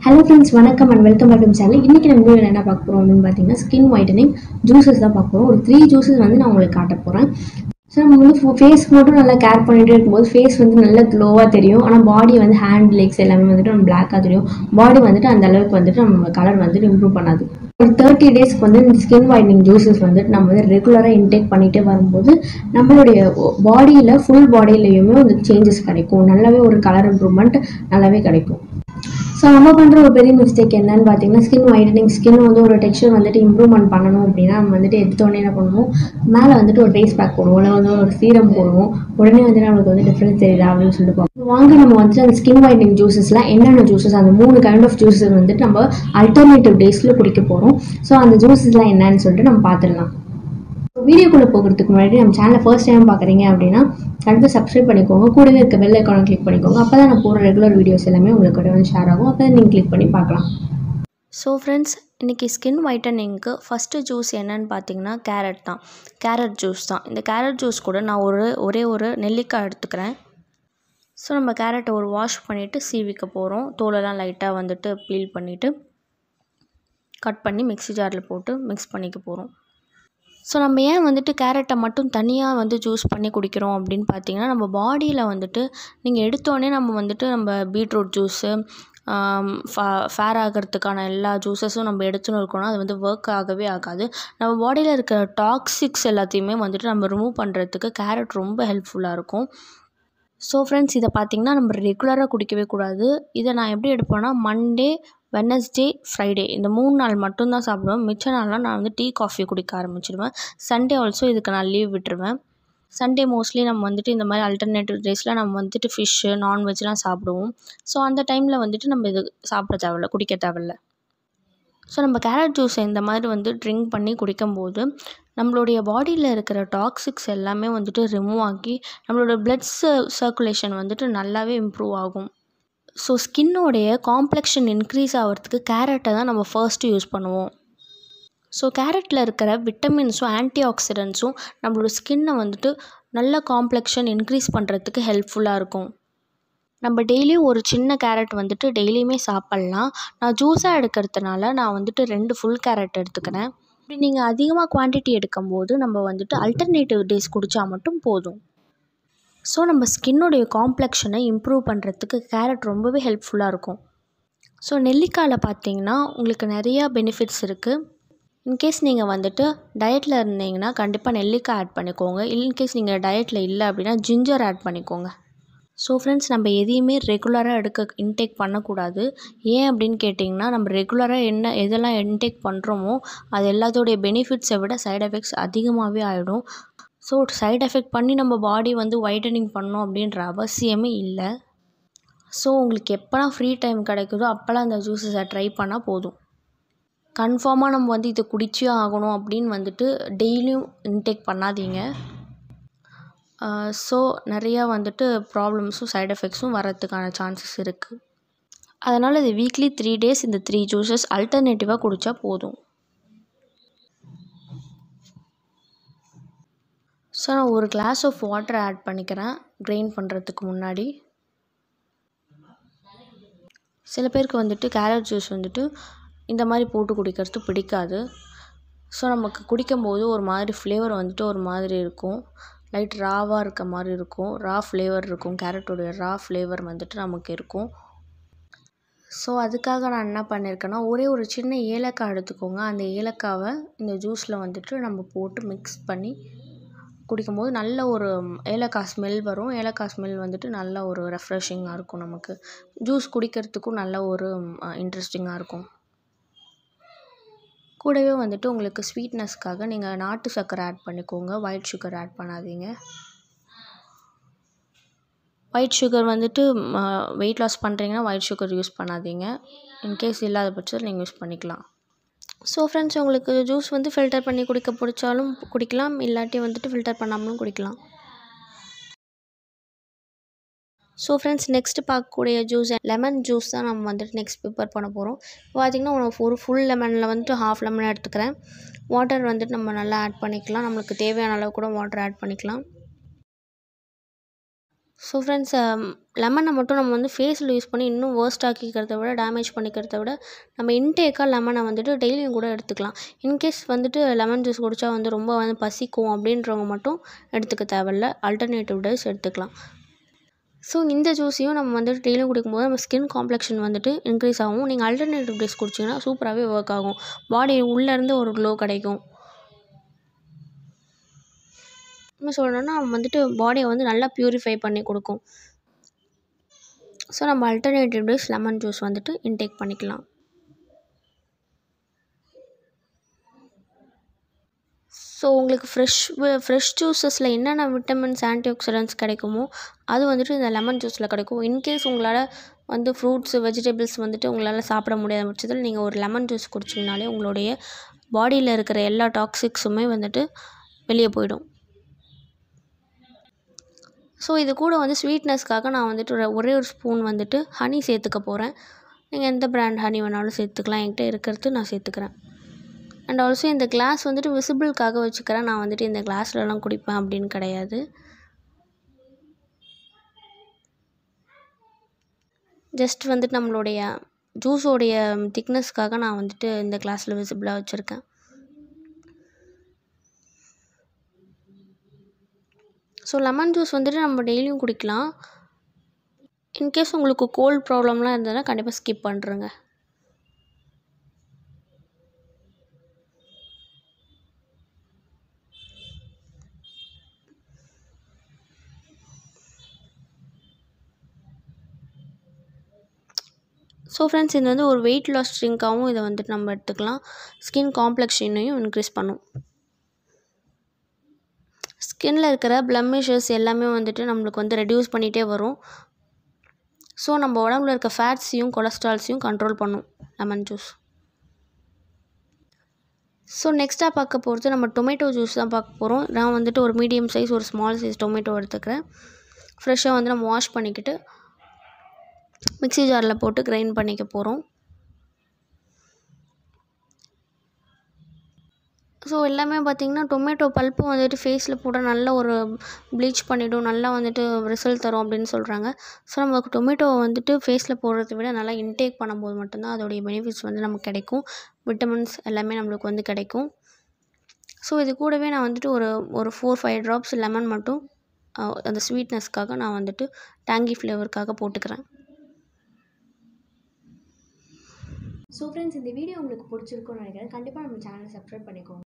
hello friends வணக்கம் and welcome back to channel இன்றைக்கி நம்ம வீடியோவில் என்ன பார்க்க போகிறோம் அப்படின்னு பார்த்தீங்கன்னா ஸ்கின் ஒயிட்டனிங் ஜூஸஸ் தான் பார்க்க போகிறோம் ஒரு த்ரீ ஜூஸஸ் வந்து நான் உங்களுக்கு காட்ட போகிறேன் ஸோ நம்ம வந்து ஃபேஸ்க்கு மட்டும் நல்லா கேர் பண்ணிகிட்டே இருக்கும்போது ஃபேஸ் வந்து நல்லா க்ளோவாக தெரியும் ஆனால் பாடி வந்து ஹேண்ட் லெக்ஸ் எல்லாமே வந்துட்டு நம்ம பிளாக்காக தெரியும் பாடி வந்துட்டு அந்த அளவுக்கு வந்துட்டு நம்ம கலர் வந்துட்டு இம்ப்ரூவ் பண்ணாது ஒரு தேர்ட்டி டேஸ்க்கு வந்து இந்த ஸ்கின் ஒயிட்னிங் ஜூஸஸ் வந்துட்டு நம்ம வந்து ரெகுலராக இன்டேக் பண்ணிகிட்டே வரும்போது நம்மளுடைய பாடியில் ஃபுல் பாடியிலையுமே வந்து சேஞ்சஸ் கிடைக்கும் நல்லாவே ஒரு கலர் இம்ப்ரூவ்மெண்ட் நல்லாவே கிடைக்கும் ஸோ நம்ம பண்ணுற ஒரு பெரிய மிஸ்டேக் என்னன்னு பார்த்தீங்கன்னா ஸ்கின் ஒயிட்டனிங் ஸ்கின் வந்து ஒரு டெக்ஸ்சர் வந்துட்டு இம்ப்ரூவ்மெண்ட் பண்ணணும் அப்படின்னா நம்ம வந்துட்டு எடுத்தோடனே என்ன பண்ணுவோம் மேலே வந்துட்டு ஒரு ஃபேஸ் பேக் போடுவோம் இல்லை வந்து ஒரு சீரம் போடுவோம் உடனே வந்து நம்மளுக்கு வந்து டிஃப்ரென்ஸ் தெரியுதா அப்படின்னு சொல்லிட்டு பார்ப்போம் வாங்க நம்ம வந்துட்டு அந்த ஸ்கின் ஒயிட்டனிங் ஜூஸஸ்லாம் என்னென்ன ஜூஸஸ் அந்த மூணு கைண்ட் ஆஃப் ஜூஸஸ் வந்துட்டு நம்ம அல்டர்னேட்டிவ் டேஸில் குடிக்க போகிறோம் ஸோ அந்த ஜூஸஸ்லாம் என்னன்னு சொல்லிட்டு நம்ம பார்த்துடலாம் வீடியோக்குள்ளே போகிறதுக்கு முன்னாடி நம்ம சேனலை ஃபர்ஸ்ட் டைம் பார்க்குறீங்க அப்படின்னா கண்டிப்பாக சப்ஸ்கிரைப் பண்ணிக்கோங்க கூடவே இருக்க பெல் ஐக்கானை கிளிக் பண்ணிக்கோங்க அப்போ தான் நான் போகிற ரெகுலர் வீடியோஸ் எல்லாமே உங்களுக்கு கூட வந்து ஷேர் ஆகும் அப்போ தான் நீங்கள் கிளிக் பண்ணி பார்க்கலாம் ஸோ ஃப்ரெண்ட்ஸ் இன்றைக்கி ஸ்கின் ஒயிட்டனிங்க்கு ஃபஸ்ட்டு ஜூஸ் என்னன்னு பார்த்தீங்கன்னா கேரட் தான் கேரட் ஜூஸ் தான் இந்த கேரட் ஜூஸ் கூட நான் ஒரு ஒரே ஒரு நெல்லிக்காய் எடுத்துக்கிறேன் ஸோ நம்ம கேரட்டை ஒரு வாஷ் பண்ணிவிட்டு சீவிக்க போகிறோம் தோலெல்லாம் லைட்டாக வந்துட்டு பீல் பண்ணிவிட்டு கட் பண்ணி மிக்ஸி ஜாரில் போட்டு மிக்ஸ் பண்ணிக்க போகிறோம் ஸோ நம்ம ஏன் வந்துட்டு கேரட்டை மட்டும் தனியாக வந்து ஜூஸ் பண்ணி குடிக்கிறோம் அப்படின்னு பார்த்தீங்கன்னா நம்ம பாடியில் வந்துட்டு நீங்கள் எடுத்தோடனே நம்ம வந்துட்டு நம்ம பீட்ரூட் ஜூஸு ஃபேர் ஆகிறதுக்கான எல்லா ஜூஸஸும் நம்ம எடுத்துன்னு இருக்கோம்னா அது வந்து ஒர்க் ஆகவே ஆகாது நம்ம பாடியில் இருக்கிற டாக்ஸிக்ஸ் எல்லாத்தையுமே வந்துட்டு நம்ம ரிமூவ் பண்ணுறதுக்கு கேரட் ரொம்ப ஹெல்ப்ஃபுல்லாக இருக்கும் ஸோ ஃப்ரெண்ட்ஸ் இதை பார்த்திங்கன்னா நம்ம ரெகுலராக குடிக்கவே கூடாது இதை நான் எப்படி எடுப்பேன்னா மண்டே வெனஸ்டே ஃப்ரைடே இந்த மூணு நாள் மட்டும்தான் சாப்பிடுவேன் மிச்ச நாள்லாம் நான் வந்து டீ காஃபி குடிக்க ஆரம்பிச்சிடுவேன் சண்டே ஆல்சோ இதுக்கு நான் லீவ் விட்டுருவேன் சண்டே மோஸ்ட்லி நம்ம வந்துட்டு இந்த மாதிரி அல்டர்னேட்டிவ் டேஸில் நம்ம வந்துட்டு ஃபிஷ்ஷு நான்வெஜ்லாம் சாப்பிடுவோம் ஸோ அந்த டைமில் வந்துட்டு நம்ம இது சாப்பிட தேவையில்ல குடிக்க தேவையில்ல ஸோ நம்ம கேரட் ஜூஸை இந்த மாதிரி வந்து ட்ரிங்க் பண்ணி குடிக்கும்போது நம்மளுடைய பாடியில் இருக்கிற டாக்ஸிக்ஸ் எல்லாமே வந்துட்டு ரிமூவ் ஆகி நம்மளோட பிளட் சர்க்குலேஷன் வந்துட்டு நல்லாவே இம்ப்ரூவ் ஆகும் ஸோ ஸ்கின்னோடைய காம்ப்ளெக்ஷன் இன்க்ரீஸ் ஆகிறதுக்கு கேரட்டை தான் நம்ம ஃபர்ஸ்ட்டு யூஸ் பண்ணுவோம் ஸோ கேரட்டில் இருக்கிற விட்டமின்ஸும் ஆன்டி ஆக்சிடென்ட்ஸும் நம்மளோட ஸ்கின்னை வந்துட்டு நல்ல காம்ப்ளெக்ஷன் இன்க்ரீஸ் பண்ணுறதுக்கு ஹெல்ப்ஃபுல்லாக இருக்கும் நம்ம டெய்லியும் ஒரு சின்ன கேரட் வந்துட்டு டெய்லியுமே சாப்பிட்லாம் நான் ஜூஸாக எடுக்கிறதுனால நான் வந்துட்டு ரெண்டு ஃபுல் கேரட் எடுத்துக்கிறேன் இப்படி நீங்கள் அதிகமாக குவான்டிட்டி எடுக்கும்போது நம்ம வந்துட்டு அல்டர்னேட்டிவ் டேஸ் குடித்தா மட்டும் போதும் ஸோ நம்ம ஸ்கின்னுடைய காம்ப்ளெக்ஷனை இம்ப்ரூவ் பண்ணுறதுக்கு கேரட் ரொம்பவே ஹெல்ப்ஃபுல்லாக இருக்கும் ஸோ நெல்லிக்காயில் பார்த்தீங்கன்னா உங்களுக்கு நிறையா பெனிஃபிட்ஸ் இருக்குது இன்கேஸ் நீங்கள் வந்துட்டு டயட்டில் இருந்தீங்கன்னா கண்டிப்பாக நெல்லிக்காய் ஆட் பண்ணிக்கோங்க இன்கேஸ் நீங்கள் டயட்டில் இல்லை அப்படின்னா ஜிஞ்சர் ஆட் பண்ணிக்கோங்க ஸோ ஃப்ரெண்ட்ஸ் நம்ம எதையுமே ரெகுலராக எடுக்க இன்டேக் பண்ணக்கூடாது ஏன் அப்படின்னு கேட்டிங்கன்னா நம்ம ரெகுலராக என்ன எதெல்லாம் இன்டேக் பண்ணுறோமோ அது எல்லாத்தோடைய பெனிஃபிட்ஸை விட சைட் எஃபெக்ட்ஸ் அதிகமாகவே ஆகிடும் ஸோ சைட் எஃபெக்ட் பண்ணி நம்ம பாடி வந்து ஒயிட்டனிங் பண்ணோம் அப்படின்ற அவசியமே இல்லை ஸோ உங்களுக்கு எப்போலாம் ஃப்ரீ டைம் கிடைக்குதோ அப்போல்லாம் அந்த ஜூஸஸை ட்ரை பண்ணால் போதும் கன்ஃபார்மாக நம்ம வந்து இதை குடிச்சே ஆகணும் அப்படின்னு வந்துட்டு டெய்லியும் இன்டேக் பண்ணாதீங்க ஸோ நிறையா வந்துட்டு ப்ராப்ளம்ஸும் சைட் எஃபெக்ட்ஸும் வரதுக்கான சான்சஸ் இருக்குது அதனால் இது வீக்லி த்ரீ டேஸ் இந்த த்ரீ ஜூஸஸ் அல்டர்னேட்டிவாக குடித்தா போதும் ஸோ நான் ஒரு கிளாஸ் ஆஃப் வாட்டர் ஆட் பண்ணிக்கிறேன் க்ரைண்ட் பண்ணுறதுக்கு முன்னாடி சில பேருக்கு வந்துட்டு கேரட் ஜூஸ் வந்துட்டு இந்த மாதிரி போட்டு குடிக்கிறது பிடிக்காது ஸோ நமக்கு குடிக்கும்போது ஒரு மாதிரி ஃப்ளேவர் வந்துட்டு ஒரு மாதிரி இருக்கும் லைட் ராவாக இருக்க மாதிரி இருக்கும் ரா ஃப்ளேவர் இருக்கும் கேரட்டோடைய ரா ஃப்ளேவர் வந்துட்டு நமக்கு இருக்கும் ஸோ அதுக்காக நான் என்ன பண்ணியிருக்கேன்னா ஒரே ஒரு சின்ன ஏலக்காய் எடுத்துக்கோங்க அந்த ஏலக்காவை இந்த ஜூஸில் வந்துட்டு நம்ம போட்டு மிக்ஸ் பண்ணி குடிக்கும்போது நல்ல ஒரு ஏலக்காய் ஸ்மெல் வரும் ஏலக்காய் ஸ்மெல் வந்துட்டு நல்ல ஒரு ரெஃப்ரெஷிங்காக இருக்கும் நமக்கு ஜூஸ் குடிக்கிறதுக்கும் நல்ல ஒரு இன்ட்ரெஸ்டிங்காக இருக்கும் கூடவே வந்துட்டு உங்களுக்கு ஸ்வீட்னஸ்க்காக நீங்கள் நாட்டு சர்க்கரை ஆட் பண்ணிக்கோங்க ஒயிட் சுகர் ஆட் பண்ணாதீங்க ஒயிட் சுகர் வந்துட்டு வெயிட் லாஸ் பண்ணுறீங்கன்னா ஒயிட் சுகர் யூஸ் பண்ணாதீங்க இன்கேஸ் இல்லாத பட்சத்தில் நீங்கள் யூஸ் பண்ணிக்கலாம் ஸோ ஃப்ரெண்ட்ஸ் உங்களுக்கு ஜூஸ் வந்து ஃபில்டர் பண்ணி குடிக்க பிடிச்சாலும் குடிக்கலாம் இல்லாட்டி வந்துட்டு ஃபில்டர் பண்ணாமலும் குடிக்கலாம் ஸோ ஃப்ரெண்ட்ஸ் நெக்ஸ்ட்டு பார்க்கக்கூடிய ஜூஸ் லெமன் ஜூஸ் தான் நம்ம வந்துட்டு நெக்ஸ்ட் ப்ரிப்பேர் பண்ண போகிறோம் பார்த்திங்கன்னா உனக்கு ஒரு ஃபுல் லெமனில் வந்துட்டு ஹாஃப் லெமன் எடுத்துக்கிறேன் வாட்டர் வந்துட்டு நம்ம நல்லா ஆட் பண்ணிக்கலாம் நம்மளுக்கு தேவையான அளவு கூட வாட்டர் ஆட் பண்ணிக்கலாம் ஸோ ஃப்ரெண்ட்ஸ் லெமனை மட்டும் நம்ம வந்து ஃபேஸில் யூஸ் பண்ணி இன்னும் வேர்ஸ்ட் ஆக்கிக்கிறத விட டேமேஜ் பண்ணிக்கிறத விட நம்ம இன்டேக்காக லெமனை வந்துட்டு டெய்லியும் கூட எடுத்துக்கலாம் இன்கேஸ் வந்துட்டு லெமன் ஜூஸ் குடித்தா வந்து ரொம்ப வந்து பசிக்கும் அப்படின்றவங்க மட்டும் எடுத்துக்க தேவையில்ல ஆல்டர்னேட்டிவ் டேஸ் எடுத்துக்கலாம் ஸோ இந்த ஜூஸையும் நம்ம வந்துட்டு டெய்லியும் குடிக்கும்போது நம்ம ஸ்கின் காம்ப்ளெக்ஷன் வந்துட்டு இன்க்ரீஸ் ஆகும் நீங்கள் ஆல்டர்னேட்டிவ் டேஸ் குடிச்சிங்கன்னா சூப்பராகவே ஒர்க் ஆகும் பாடி உள்ளேருந்து ஒரு க்ளோ கிடைக்கும் இன்னும் சொல்லணும்னா வந்துட்டு பாடியை வந்து நல்லா ப்யூரிஃபை பண்ணி கொடுக்கும் ஸோ நம்ம அல்டர்னேட்டிவ் டேஸ் லெமன் ஜூஸ் வந்துட்டு இன்டேக் பண்ணிக்கலாம் ஸோ உங்களுக்கு ஃப்ரெஷ் ஃப்ரெஷ் ஜூஸஸில் என்னென்ன விட்டமின்ஸ் ஆன்டிஆக்சிடென்ட்ஸ் கிடைக்குமோ அது வந்துட்டு இந்த லெமன் ஜூஸில் கிடைக்கும் இன்கேஸ் உங்களால் வந்து ஃப்ரூட்ஸ் வெஜிடபிள்ஸ் வந்துட்டு உங்களால் சாப்பிட முடியாத பட்சத்தில் நீங்கள் ஒரு லெமன் ஜூஸ் குடிச்சிங்கனாலே உங்களுடைய பாடியில் இருக்கிற எல்லா டாக்ஸிக்ஸுமே வந்துட்டு வெளியே போயிடும் ஸோ இது கூட வந்து ஸ்வீட்னஸ்க்காக நான் வந்துட்டு ஒரு ஒரே ஒரு ஸ்பூன் வந்துட்டு ஹனி சேர்த்துக்க போகிறேன் நீங்கள் எந்த பிராண்ட் ஹனி வேணாலும் சேர்த்துக்கலாம் என்கிட்ட இருக்கிறது நான் சேர்த்துக்கிறேன் அண்ட் ஆல்சோ இந்த கிளாஸ் வந்துட்டு விசிபிளுக்காக வச்சுக்கிறேன் நான் வந்துட்டு இந்த கிளாஸ்லலாம் குடிப்பேன் அப்படின்னு கிடையாது ஜஸ்ட் வந்துட்டு நம்மளுடைய ஜூஸோடைய திக்னஸ்க்காக நான் வந்துட்டு இந்த கிளாஸில் விசிபிளாக வச்சுருக்கேன் ஸோ லெமன் ஜூஸ் வந்துட்டு நம்ம டெய்லியும் குடிக்கலாம் இன்கேஸ் உங்களுக்கு கோல்ட் ப்ராப்ளம்லாம் இருந்ததுன்னா கண்டிப்பாக ஸ்கிப் பண்ணுறேங்க ஸோ ஃப்ரெண்ட்ஸ் இது வந்து ஒரு வெயிட் லாஸ் ட்ரிங்காகவும் இதை வந்துட்டு நம்ம எடுத்துக்கலாம் ஸ்கின் காம்ப்ளெக்ஷனையும் இன்க்ரீஸ் பண்ணும் ஸ்கின்னில் இருக்கிற ப்ளம்மிஷஸ் எல்லாமே வந்துட்டு நம்மளுக்கு வந்து ரெடியூஸ் பண்ணிகிட்டே வரும் ஸோ நம்ம உடம்புல இருக்க ஃபேட்ஸையும் கொலஸ்ட்ரால்ஸையும் கண்ட்ரோல் பண்ணும் லெமன் ஜூஸ் ஸோ நெக்ஸ்ட்டாக பார்க்க போகிறது நம்ம டொமேட்டோ ஜூஸ் தான் பார்க்க போகிறோம் நான் வந்துட்டு ஒரு மீடியம் சைஸ் ஒரு ஸ்மால் சைஸ் டொமேட்டோ எடுத்துக்கிறேன் ஃப்ரெஷ்ஷாக வந்து நம்ம வாஷ் பண்ணிக்கிட்டு மிக்ஸி ஜாரில் போட்டு கிரைண்ட் பண்ணிக்க போகிறோம் ஸோ எல்லாமே பார்த்திங்கன்னா டொமேட்டோ பல்ப்பு வந்துட்டு ஃபேஸில் போட நல்ல ஒரு ப்ளீச் பண்ணிவிடும் நல்லா வந்துட்டு ரிசல்ட் தரும் அப்படின்னு சொல்கிறாங்க ஸோ நமக்கு டொமேட்டோவை வந்துட்டு ஃபேஸில் போடுறத விட நல்லா இன்டேக் பண்ணும்போது மட்டும்தான் அதோடைய பெனிஃபிட்ஸ் வந்து நமக்கு கிடைக்கும் விட்டமின்ஸ் எல்லாமே நம்மளுக்கு வந்து கிடைக்கும் ஸோ இது கூடவே நான் வந்துட்டு ஒரு ஒரு ஃபோர் ஃபைவ் ட்ராப்ஸ் லெமன் மட்டும் அஹ், அந்த ஸ்வீட்னஸ்க்காக நான் வந்துட்டு டேங்கி ஃப்ளேவருக்காக போட்டுக்கிறேன் ஸோ ஃப்ரெண்ட்ஸ் இந்த வீடியோ உங்களுக்கு பிடிச்சிருக்கும்னு நினைக்கிறேன் கண்டிப்பாக நம்ம சேனலை சப்ஸ்கிரைப் பண்ணிக்கோங்க